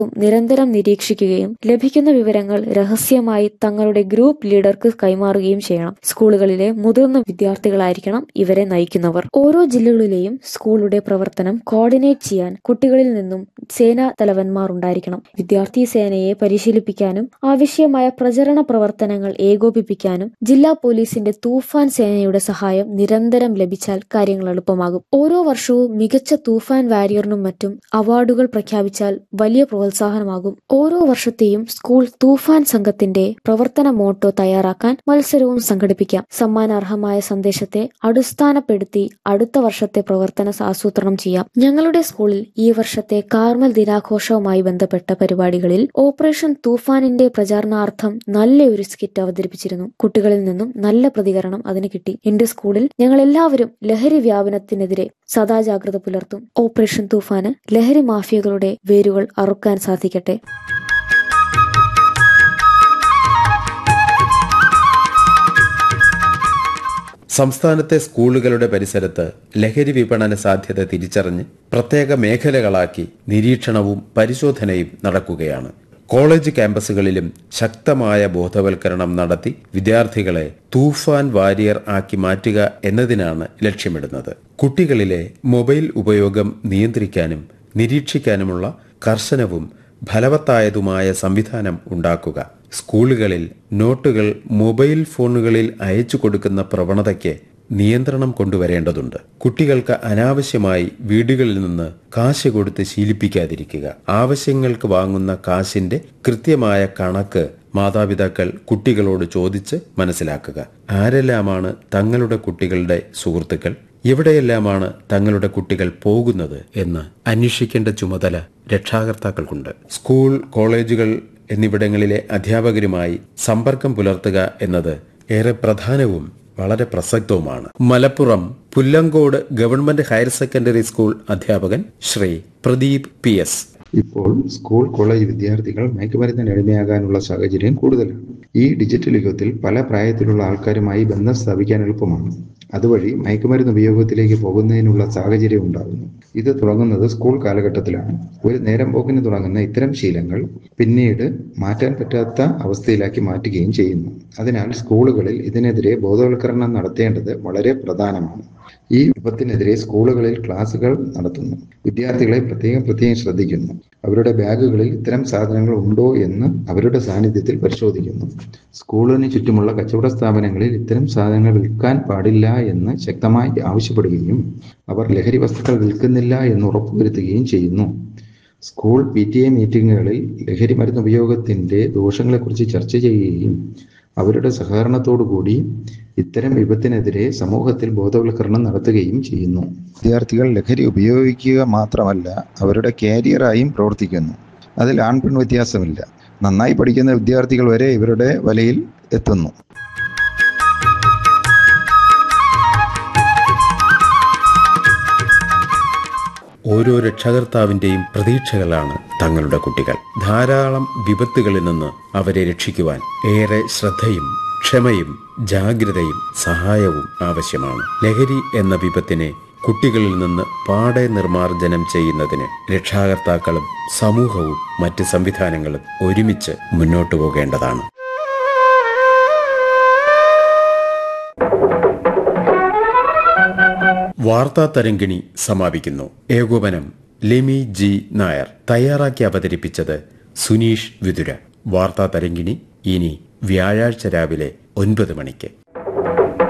നിരന്തരം നിരീക്ഷിക്കുകയും ലഭിക്കുന്ന വിവരങ്ങൾ രഹസ്യമായി തങ്ങളുടെ ഗ്രൂപ്പ് ലീഡർക്ക് കൈമാറുകയും ചെയ്യണം സ്കൂളുകളിലെ മുതിർന്ന വിദ്യാർത്ഥികളായിരിക്കണം ഇവരെ നയിക്കുന്നവർ ഓരോ ജില്ലകളിലെയും സ്കൂളുടെ പ്രവർത്തനം കോർഡിനേറ്റ് ചെയ്യാൻ കുട്ടികളിൽ നിന്നും സേനാ തലവന്മാർ ഉണ്ടായിരിക്കണം വിദ്യാർത്ഥി സേനയെ പരിശീലിപ്പിക്കാനും ആവശ്യമായ പ്രചരണ പ്രവർത്തനങ്ങൾ ഏകോപിപ്പിക്കാനും ജില്ലാ പോലീസിന്റെ തൂഫാൻ സേനയുടെ സഹായം നിരന്തരം ലഭിച്ചാൽ കാര്യങ്ങൾ എളുപ്പമാകും ഓരോ വർഷവും മികച്ച തൂഫാൻ വാരിയറിനും മറ്റും അവാർഡുകൾ പ്രഖ്യാപിച്ചാൽ വലിയ പ്രോത്സാഹനമാകും ഓരോ വർഷത്തെയും സ്കൂൾ തൂഫാൻ സംഘത്തിന്റെ പ്രവർത്തന മോട്ടോ തയ്യാറാക്കാൻ മത്സരവും സംഘടിപ്പിക്കാം സമ്മാനാർഹമായ സന്ദേശത്തെ അടിസ്ഥാനപ്പെടുത്തി അടുത്ത വർഷത്തെ പ്രവർത്തന ആസൂത്രണം ചെയ്യാം ഞങ്ങളുടെ സ്കൂളിൽ ഈ വർഷത്തെ കാർമൽ ദിനാഘോഷവുമായി ബന്ധപ്പെട്ട പരിപാടികളിൽ ഓപ്പറേഷൻ തൂഫാനിന്റെ പ്രചാരണാർത്ഥം നല്ലൊരു സ്കിറ്റ് അവതരിപ്പിച്ചിരുന്നു കുട്ടികളിൽ നിന്നും നല്ല പ്രതികരണം അതിന് കിട്ടി എന്റെ സ്കൂളിൽ ഞങ്ങൾ എല്ലാവരും ലഹരി വ്യാപനത്തിനെതിരെ സദാ ജാഗ്രത പുലർത്തും ഓപ്പറേഷൻ തൂഫാന് ലഹരി മാഫിയകളുടെ വേരുകൾ അറുക്കാൻ സാധിക്കട്ടെ സംസ്ഥാനത്തെ സ്കൂളുകളുടെ പരിസരത്ത് ലഹരി വിപണന സാധ്യത തിരിച്ചറിഞ്ഞ് പ്രത്യേക മേഖലകളാക്കി നിരീക്ഷണവും പരിശോധനയും നടക്കുകയാണ് കോളേജ് ക്യാമ്പസുകളിലും ശക്തമായ ബോധവൽക്കരണം നടത്തി വിദ്യാർത്ഥികളെ തൂഫാൻ വാരിയർ ആക്കി മാറ്റുക എന്നതിനാണ് ലക്ഷ്യമിടുന്നത് കുട്ടികളിലെ മൊബൈൽ ഉപയോഗം നിയന്ത്രിക്കാനും നിരീക്ഷിക്കാനുമുള്ള കർശനവും ഫലവത്തായതുമായ സംവിധാനം ഉണ്ടാക്കുക സ്കൂളുകളിൽ നോട്ടുകൾ മൊബൈൽ ഫോണുകളിൽ അയച്ചു കൊടുക്കുന്ന പ്രവണതയ്ക്ക് നിയന്ത്രണം കൊണ്ടുവരേണ്ടതുണ്ട് കുട്ടികൾക്ക് അനാവശ്യമായി വീടുകളിൽ നിന്ന് കാശ് കൊടുത്ത് ശീലിപ്പിക്കാതിരിക്കുക ആവശ്യങ്ങൾക്ക് വാങ്ങുന്ന കാശിന്റെ കൃത്യമായ കണക്ക് മാതാപിതാക്കൾ കുട്ടികളോട് ചോദിച്ച് മനസ്സിലാക്കുക ആരെല്ലാമാണ് തങ്ങളുടെ കുട്ടികളുടെ സുഹൃത്തുക്കൾ എവിടെയെല്ലാമാണ് തങ്ങളുടെ കുട്ടികൾ പോകുന്നത് എന്ന് അന്വേഷിക്കേണ്ട ചുമതല രക്ഷാകർത്താക്കൾക്കുണ്ട് സ്കൂൾ കോളേജുകൾ എന്നിവിടങ്ങളിലെ അധ്യാപകരുമായി സമ്പർക്കം പുലർത്തുക എന്നത് ഏറെ പ്രധാനവും വളരെ പ്രസക്തവുമാണ് Malappuram Pullankode government higher secondary school അധ്യാപകൻ ശ്രീ പ്രദീപ് പി എസ് ഇപ്പോൾ സ്കൂൾ കോളേജ് വിദ്യാർത്ഥികൾ മയക്കുമരുന്നിന് അടിമയാകാനുള്ള സാഹചര്യം കൂടുതലാണ് ഈ ഡിജിറ്റൽ യുഗത്തിൽ പല പ്രായത്തിലുള്ള ആൾക്കാരുമായി ബന്ധം സ്ഥാപിക്കാൻ എളുപ്പമാണ് അതുവഴി മയക്കുമരുന്ന് ഉപയോഗത്തിലേക്ക് പോകുന്നതിനുള്ള സാഹചര്യം ഉണ്ടാകുന്നു ഇത് തുടങ്ങുന്നത് സ്കൂൾ കാലഘട്ടത്തിലാണ് ഒരു നേരം പോക്കിന് തുടങ്ങുന്ന ഇത്തരം ശീലങ്ങൾ പിന്നീട് മാറ്റാൻ പറ്റാത്ത അവസ്ഥയിലാക്കി മാറ്റുകയും ചെയ്യുന്നു അതിനാൽ സ്കൂളുകളിൽ ഇതിനെതിരെ ബോധവൽക്കരണം നടത്തേണ്ടത് വളരെ പ്രധാനമാണ് ഈ വിപത്തിനെതിരെ സ്കൂളുകളിൽ ക്ലാസുകൾ നടത്തുന്നു വിദ്യാർത്ഥികളെ പ്രത്യേകം പ്രത്യേകം ശ്രദ്ധിക്കുന്നു അവരുടെ ബാഗുകളിൽ ഇത്തരം സാധനങ്ങൾ ഉണ്ടോ എന്ന് അവരുടെ സാന്നിധ്യത്തിൽ പരിശോധിക്കുന്നു സ്കൂളിന് ചുറ്റുമുള്ള കച്ചവട സ്ഥാപനങ്ങളിൽ ഇത്തരം സാധനങ്ങൾ വിൽക്കാൻ പാടില്ല എന്ന് ശക്തമായി ആവശ്യപ്പെടുകയും അവർ ലഹരി വസ്തുക്കൾ വിൽക്കുന്നില്ല എന്ന് ഉറപ്പുവരുത്തുകയും ചെയ്യുന്നു സ്കൂൾ പി ടി എ മീറ്റിങ്ങുകളിൽ ലഹരി മരുന്ന് ഉപയോഗത്തിന്റെ ദോഷങ്ങളെക്കുറിച്ച് ചർച്ച ചെയ്യുകയും അവരുടെ സഹകരണത്തോടു കൂടി ഇത്തരം വിപത്തിനെതിരെ സമൂഹത്തിൽ ബോധവൽക്കരണം നടത്തുകയും ചെയ്യുന്നു വിദ്യാർത്ഥികൾ ലഹരി ഉപയോഗിക്കുക മാത്രമല്ല അവരുടെ കാരിയറായും പ്രവർത്തിക്കുന്നു അതിൽ ആൺപെൺ വ്യത്യാസമില്ല നന്നായി പഠിക്കുന്ന വിദ്യാർത്ഥികൾ വരെ ഇവരുടെ വലയിൽ എത്തുന്നു ഓരോ രക്ഷകർത്താവിന്റെയും പ്രതീക്ഷകളാണ് തങ്ങളുടെ കുട്ടികൾ ധാരാളം വിപത്തുകളിൽ നിന്ന് അവരെ രക്ഷിക്കുവാൻ ഏറെ ശ്രദ്ധയും ക്ഷമയും ജാഗ്രതയും സഹായവും ആവശ്യമാണ് ലഹരി എന്ന വിപത്തിനെ കുട്ടികളിൽ നിന്ന് പാടെ നിർമാർജനം ചെയ്യുന്നതിന് രക്ഷാകർത്താക്കളും സമൂഹവും മറ്റ് സംവിധാനങ്ങളും ഒരുമിച്ച് മുന്നോട്ടു പോകേണ്ടതാണ് വാർത്താ തരങ്കിണി സമാപിക്കുന്നു ഏകോപനം ലെമി ജി നായർ തയ്യാറാക്കി അവതരിപ്പിച്ചത് സുനീഷ് വിതുര വാർത്താ തരങ്കിണി ഇനി വ്യാഴാഴ്ച രാവിലെ ഒൻപത് മണിക്ക്